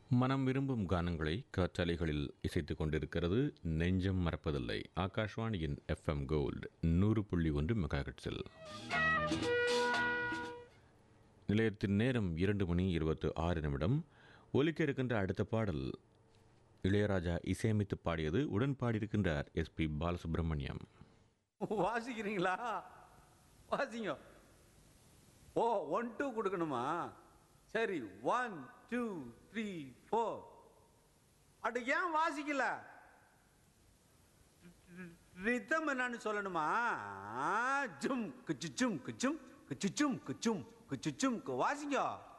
மனம் விரும்பும் கானங்களை காற்றாலைகளில் இசைத்துக் கொண்டிருக்கிறது நெஞ்சம் மறப்பதில்லை ஆகாஷ்வாணியின் எஃப்எம் கோல்டு நூறு புள்ளி ஒன்று மெகாஹெட்ஸில் நிலையத்தின் நேரம் இரண்டு மணி இருபத்து ஆறு நிமிடம் ஒலிக்க இருக்கின்ற அடுத்த பாடல் இளையராஜா இசையமைத்து பாடியது உடன் பாடியிருக்கின்றார் எஸ்பி பாலசுப்ரமணியம் வாசிக்கிறீங்களா வாசிங்க ஓ ஒன் டூ கொடுக்கணுமா சரி ஒன் டூ த்ரீ ஃபோர் அட ஏன் வாசிக்கல ரித்தம் என்னன்னு சொல்லணுமா ஜும் கிச்சுச்சும் கிச்சும் கிச்சுச்சும் கிச்சும் கிச்சுச்சும் வாசிங்க